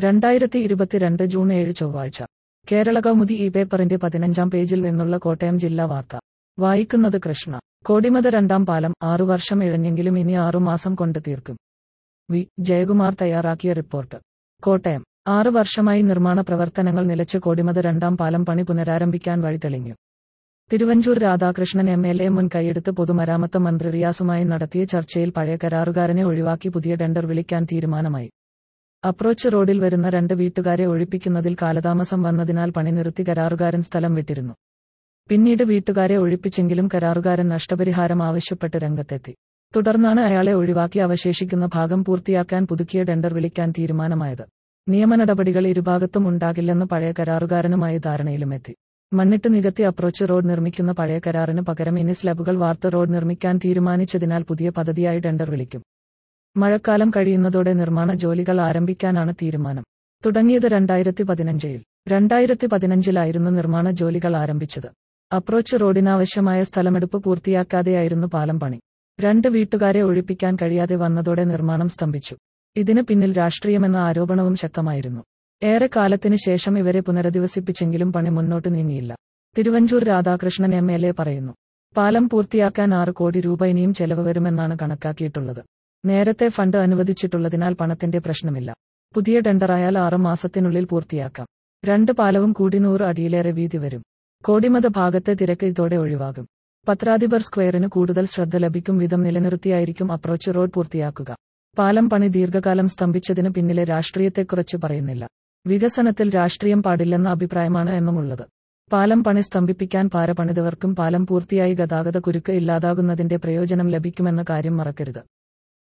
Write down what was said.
രണ്ടായിരത്തി ഇരുപത്തിരണ്ട് ജൂൺ ഏഴ് ചൊവ്വാഴ്ച കേരള കൗമുദി ഈ പേപ്പറിന്റെ പതിനഞ്ചാം പേജിൽ നിന്നുള്ള കോട്ടയം ജില്ലാ വാർത്ത വായിക്കുന്നത് കൃഷ്ണ കോടിമത രണ്ടാം പാലം ആറു വർഷം ഇഴഞ്ഞെങ്കിലും ഇനി ആറുമാസം കൊണ്ട് തീർക്കും വി ജയകുമാർ തയ്യാറാക്കിയ റിപ്പോർട്ട് കോട്ടയം ആറ് വർഷമായി നിർമ്മാണ പ്രവർത്തനങ്ങൾ നിലച്ച് കോടിമത രണ്ടാം പാലം പണി പുനരാരംഭിക്കാൻ വഴി തെളിഞ്ഞു Thiruvanchoor Radhakrishnan M L A മുൻ കൈയെടുത്ത് പൊതുമരാമത്ത് മന്ത്രി റിയാസുമായി നടത്തിയ ചർച്ചയിൽ പഴയ കരാറുകാരനെ ഒഴിവാക്കി പുതിയ ടെൻഡർ വിളിക്കാൻ തീരുമാനമായി അപ്രോച്ച് റോഡിൽ വരുന്ന രണ്ട് വീട്ടുകാരെ ഒഴിപ്പിക്കുന്നതിൽ കാലതാമസം വന്നതിനാൽ പണി നിർത്തി കരാറുകാരൻ സ്ഥലം വിട്ടിരുന്നു പിന്നീട് വീട്ടുകാരെ ഒഴിപ്പിച്ചെങ്കിലും കരാറുകാരൻ നഷ്ടപരിഹാരം ആവശ്യപ്പെട്ട് രംഗത്തെത്തി തുടർന്നാണ് അയാളെ ഒഴിവാക്കി അവശേഷിക്കുന്ന ഭാഗം പൂർത്തിയാക്കാൻ പുതുക്കിയ ടെൻഡർ വിളിക്കാൻ തീരുമാനമായത് നിയമ നടപടികൾ ഇരുഭാഗത്തും ഉണ്ടാകില്ലെന്ന് പഴയ കരാറുകാരനുമായി ധാരണയിലുമെത്തി മണ്ണിട്ട് നികത്തി അപ്രോച്ച് റോഡ് നിർമ്മിക്കുന്ന പഴയ കരാറിന് പകരം ഇനി സ്ലബുകൾ വാർത്ത റോഡ് നിർമ്മിക്കാൻ തീരുമാനിച്ചതിനാൽ പുതിയ പദ്ധതിയായി ടെൻഡർ വിളിക്കും മഴക്കാലം കഴിയുന്നതോടെ നിർമ്മാണ ജോലികൾ ആരംഭിക്കാനാണ് തീരുമാനം തുടങ്ങിയത് രണ്ടായിരത്തി പതിനഞ്ചിൽ രണ്ടായിരത്തി പതിനഞ്ചിലായിരുന്നു നിർമ്മാണ ജോലികൾ ആരംഭിച്ചത് അപ്രോച്ച് റോഡിനാവശ്യമായ സ്ഥലമെടുപ്പ് പൂർത്തിയാക്കാതെയായിരുന്നു പാലം പണി രണ്ട് വീട്ടുകാരെ ഒഴിപ്പിക്കാൻ കഴിയാതെ വന്നതോടെ നിർമ്മാണം സ്തംഭിച്ചു ഇതിന് പിന്നിൽ രാഷ്ട്രീയമെന്ന ആരോപണവും ശക്തമായിരുന്നു ഏറെ കാലത്തിന് ശേഷം ഇവരെ പുനരധിവസിപ്പിച്ചെങ്കിലും പണി മുന്നോട്ട് നീങ്ങിയില്ല Thiruvanchoor Radhakrishnan M L A പറയുന്നു പാലം പൂർത്തിയാക്കാൻ ആറ് കോടി രൂപ ഇനിയും ചെലവ് വരുമെന്നാണ് കണക്കാക്കിയിട്ടുള്ളത് നേരത്തെ ഫണ്ട് അനുവദിച്ചിട്ടുള്ളതിനാൽ പണത്തിന്റെ പ്രശ്നമില്ല പുതിയ ടെൻഡറായാൽ ആറ് മാസത്തിനുള്ളിൽ പൂർത്തിയാക്കാം രണ്ട് പാലവും കൂടി നൂറ് അടിയിലേറെ വീതി വരും കോടിമത ഭാഗത്തെ തിരക്ക് ഇതോടെ ഒഴിവാകും പത്രാധിപർ സ്ക്വയറിന് കൂടുതൽ ശ്രദ്ധ ലഭിക്കും വിധം നിലനിർത്തിയായിരിക്കും അപ്രോച്ച് റോഡ് പൂർത്തിയാക്കുക പാലം പണി ദീർഘകാലം സ്തംഭിച്ചതിന് പിന്നിലെ രാഷ്ട്രീയത്തെക്കുറിച്ച് പറയുന്നില്ല വികസനത്തിൽ രാഷ്ട്രീയം പാടില്ലെന്ന അഭിപ്രായമാണ് എന്നുമുള്ളത് പാലം പണി സ്തംഭിപ്പിക്കാൻ പാര പണിതവർക്കും പാലം പൂർത്തിയായി ഗതാഗത കുരുക്ക് ഇല്ലാതാകുന്നതിന്റെ പ്രയോജനം ലഭിക്കുമെന്ന കാര്യം മറക്കരുത്